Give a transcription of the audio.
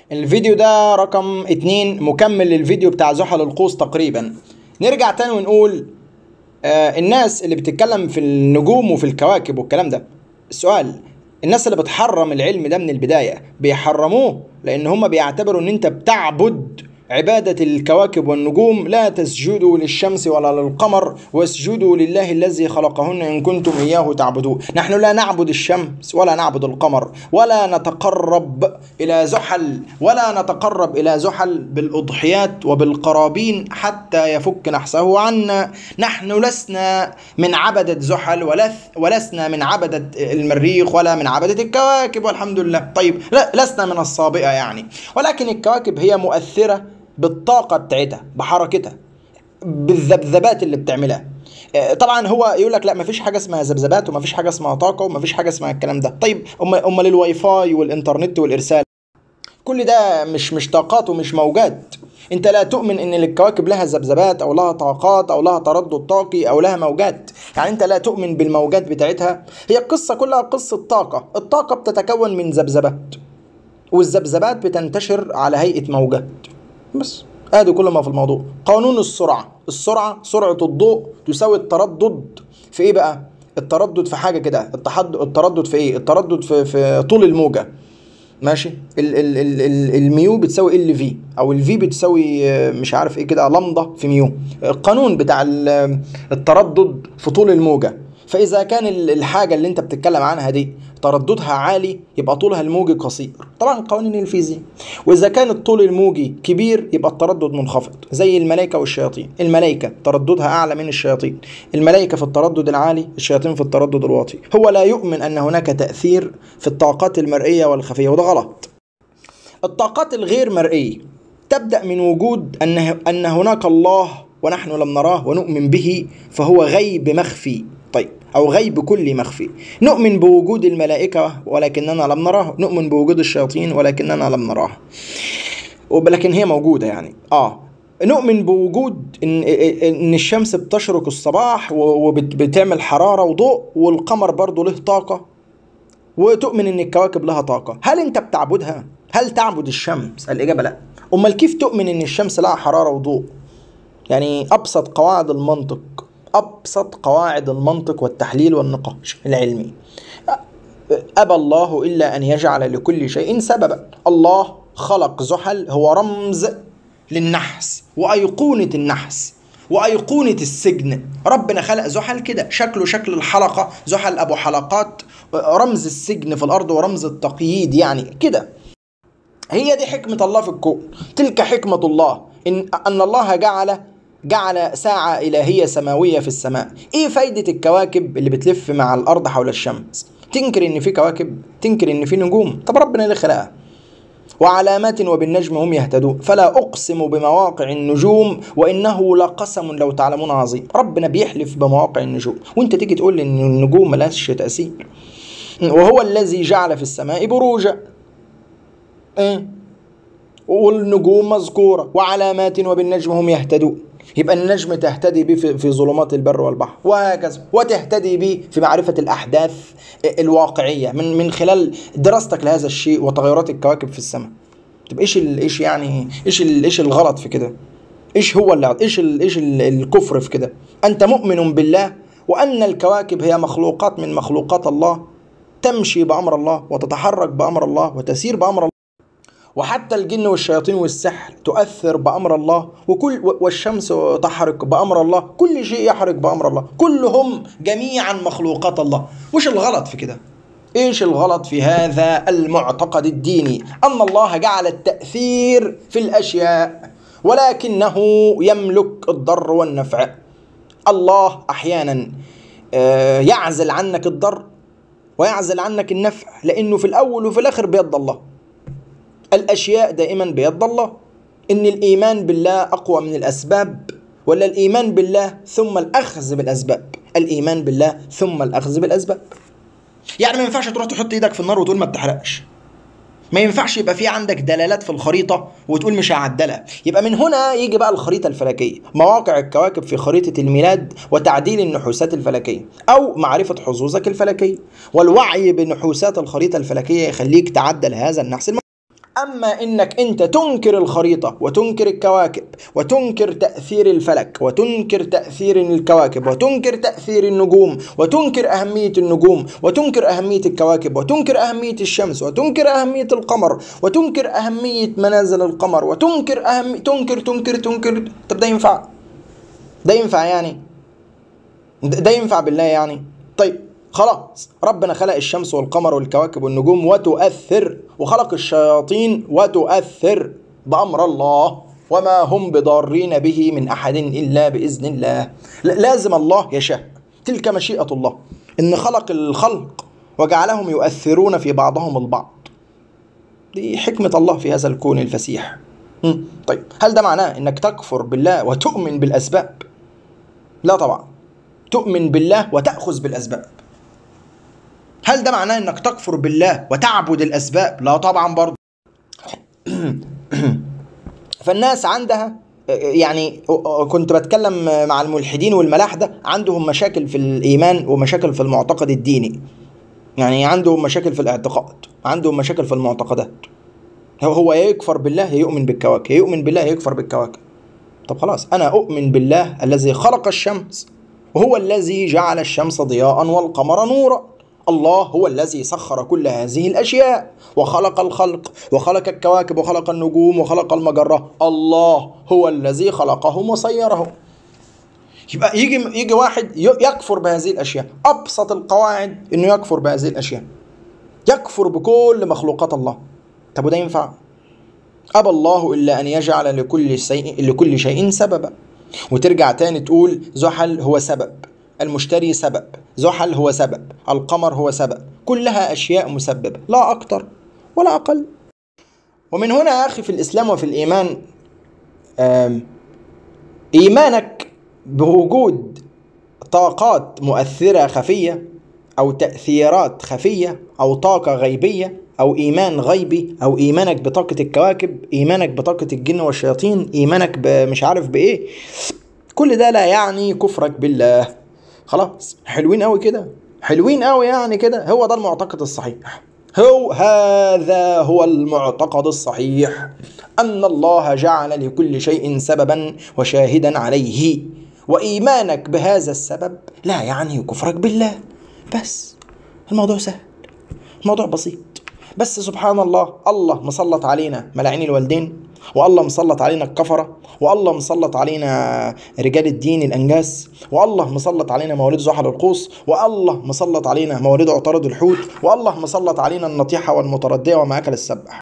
الفيديو ده رقم اتنين مكمل للفيديو بتاع زحل القوس تقريبا نرجع تاني ونقول آه الناس اللي بتتكلم في النجوم وفي الكواكب والكلام ده السؤال الناس اللي بتحرم العلم ده من البداية بيحرموه لأن هم بيعتبروا إن أنت بتعبد عبادة الكواكب والنجوم لا تسجدوا للشمس ولا للقمر واسجدوا لله الذي خلقهن إن كنتم إياه تعبدون نحن لا نعبد الشمس ولا نعبد القمر ولا نتقرب إلى زحل ولا نتقرب إلى زحل بالأضحيات وبالقرابين حتى يفك نحسه عنا نحن لسنا من عبدة زحل ولث ولسنا من عبدة المريخ ولا من عبدة الكواكب والحمد لله طيب لا لسنا من الصابئة يعني ولكن الكواكب هي مؤثرة بالطاقة بتاعتها بحركتها بالذبذبات اللي بتعملها آه، طبعا هو يقول لك لا مفيش حاجه اسمها ذبذبات ومفيش حاجه اسمها طاقه ومفيش حاجه اسمها الكلام ده طيب امال امال الواي فاي والانترنت والارسال كل ده مش مش طاقات ومش موجات انت لا تؤمن ان للكواكب لها ذبذبات او لها طاقات او لها تردد طاقي او لها موجات يعني انت لا تؤمن بالموجات بتاعتها هي القصه كلها قصه طاقه الطاقه بتتكون من ذبذبات والذبذبات بتنتشر على هيئه موجات بس ادي كل ما في الموضوع قانون السرعه السرعه سرعه الضوء تساوي التردد في ايه بقى التردد في حاجه كده التحد التردد في ايه التردد في في طول الموجه ماشي ال ال ال ال الميو بتساوي ال في او الفي بتساوي آه، مش عارف ايه كده لمضه في ميو القانون بتاع ال- التردد في طول الموجه فاذا كان ال- الحاجه اللي انت بتتكلم عنها دي ترددها عالي يبقى طولها الموجي قصير طبعا قوانين الفيزياء واذا كان الطول الموجي كبير يبقى التردد منخفض زي الملائكه والشياطين الملائكه ترددها اعلى من الشياطين الملائكه في التردد العالي الشياطين في التردد الواطي هو لا يؤمن ان هناك تاثير في الطاقات المرئيه والخفيه وده غلط الطاقات الغير مرئيه تبدا من وجود ان ان هناك الله ونحن لم نراه ونؤمن به فهو غيب مخفي طيب او غيب كلي مخفي نؤمن بوجود الملائكه ولكننا لم نراه نؤمن بوجود الشياطين ولكننا لم نراه ولكن هي موجوده يعني اه نؤمن بوجود ان ان الشمس بتشرق الصباح وبتعمل حراره وضوء والقمر برضه له طاقه وتؤمن ان الكواكب لها طاقه هل انت بتعبدها هل تعبد الشمس الاجابه لا امال كيف تؤمن ان الشمس لها حراره وضوء يعني ابسط قواعد المنطق ابسط قواعد المنطق والتحليل والنقاش العلمي ابى الله الا ان يجعل لكل شيء سببا الله خلق زحل هو رمز للنحس وايقونه النحس وايقونه السجن ربنا خلق زحل كده شكله شكل الحلقه زحل ابو حلقات رمز السجن في الارض ورمز التقييد يعني كده هي دي حكمه الله في الكون تلك حكمه الله ان ان الله جعل جعل ساعة إلهية سماوية في السماء إيه فايدة الكواكب اللي بتلف مع الأرض حول الشمس تنكر إن في كواكب تنكر إن في نجوم طب ربنا اللي خلقها وعلامات وبالنجم هم يهتدون فلا أقسم بمواقع النجوم وإنه لقسم لو تعلمون عظيم ربنا بيحلف بمواقع النجوم وانت تيجي تقول إن النجوم ملهاش تأثير وهو الذي جعل في السماء بروجا إيه؟ والنجوم مذكورة وعلامات وبالنجم هم يهتدون يبقى النجم تهتدي به في ظلمات البر والبحر وهكذا وتهتدي به في معرفة الأحداث الواقعية من من خلال دراستك لهذا الشيء وتغيرات الكواكب في السماء طب ايش ال ايش يعني ايش ال ايش الغلط في كده؟ ايش هو اللي ايش ال ايش ال الكفر في كده؟ انت مؤمن بالله وان الكواكب هي مخلوقات من مخلوقات الله تمشي بامر الله وتتحرك بامر الله وتسير بامر الله وحتى الجن والشياطين والسحر تؤثر بأمر الله وكل والشمس تحرك بأمر الله كل شيء يحرك بأمر الله كلهم جميعا مخلوقات الله وش الغلط في كده ايش الغلط في هذا المعتقد الديني ان الله جعل التأثير في الأشياء ولكنه يملك الضر والنفع الله أحيانا يعزل عنك الضر ويعزل عنك النفع لأنه في الأول وفي الآخر بيد الله الاشياء دائما بيد الله ان الايمان بالله اقوى من الاسباب ولا الايمان بالله ثم الاخذ بالاسباب الايمان بالله ثم الاخذ بالاسباب يعني ما ينفعش تروح تحط ايدك في النار وتقول ما بتحرقش ما ينفعش يبقى في عندك دلالات في الخريطة وتقول مش هعدلها يبقى من هنا يجي بقى الخريطة الفلكية مواقع الكواكب في خريطة الميلاد وتعديل النحوسات الفلكية أو معرفة حظوظك الفلكية والوعي بنحوسات الخريطة الفلكية يخليك تعدل هذا النحس الم... أما إنك أنت تنكر الخريطة وتنكر الكواكب وتنكر تأثير الفلك وتنكر تأثير الكواكب وتنكر تأثير النجوم وتنكر أهمية النجوم وتنكر أهمية الكواكب وتنكر أهمية الشمس وتنكر أهمية القمر وتنكر أهمية منازل القمر وتنكر أهم تنكر تنكر تنكر طب ده ينفع ده ينفع يعني ده ده ينفع بالله يعني طيب خلاص ربنا خلق الشمس والقمر والكواكب والنجوم وتؤثر وخلق الشياطين وتؤثر بأمر الله وما هم بضارين به من أحد إلا بإذن الله ل- لازم الله يشاء تلك مشيئة الله إن خلق الخلق وجعلهم يؤثرون في بعضهم البعض دي حكمة الله في هذا الكون الفسيح مم. طيب هل ده معناه انك تكفر بالله وتؤمن بالاسباب لا طبعا تؤمن بالله وتأخذ بالاسباب هل ده معناه انك تكفر بالله وتعبد الاسباب لا طبعا برضه فالناس عندها يعني كنت بتكلم مع الملحدين والملاحدة عندهم مشاكل في الإيمان ومشاكل في المعتقد الديني يعني عندهم مشاكل في الاعتقاد عندهم مشاكل في المعتقدات هو هو يا يكفر بالله يا يؤمن بالكواكب يا يؤمن بالله يا يكفر بالكواكب طب خلاص أنا أؤمن بالله الذي خلق الشمس وهو الذي جعل الشمس ضياء والقمر نورا الله هو الذي سخر كل هذه الأشياء وخلق الخلق وخلق الكواكب وخلق النجوم وخلق المجرة الله هو الذي خلقهم وصيرهم يبقى يجي يجي واحد ي- يكفر بهذه الاشياء ابسط القواعد انه يكفر بهذه الاشياء يكفر بكل مخلوقات الله طب وده ينفع ابى الله الا ان يجعل لكل شيء لكل شيء سببا وترجع تاني تقول زحل هو سبب المشتري سبب زحل هو سبب القمر هو سبب كلها اشياء مسببه لا اكتر ولا اقل ومن هنا يا اخي في الاسلام وفي الايمان آم، ايمانك بوجود طاقات مؤثرة خفية أو تأثيرات خفية أو طاقة غيبية أو إيمان غيبي أو إيمانك بطاقة الكواكب إيمانك بطاقة الجن والشياطين إيمانك مش عارف بإيه كل ده لا يعني كفرك بالله خلاص حلوين قوي كده حلوين قوي يعني كده هو ده المعتقد الصحيح هو هذا هو المعتقد الصحيح أن الله جعل لكل شيء سببا وشاهدا عليه وإيمانك بهذا السبب لا يعني كفرك بالله بس الموضوع سهل الموضوع بسيط بس سبحان الله الله مسلط علينا ملاعين الوالدين والله مسلط علينا الكفرة والله مسلط علينا رجال الدين الأنجاس والله مسلط علينا مواليد زحل القوس والله مسلط علينا مواليد عطارد الحوت والله مسلط علينا النطيحة والمتردية وما أكل السبع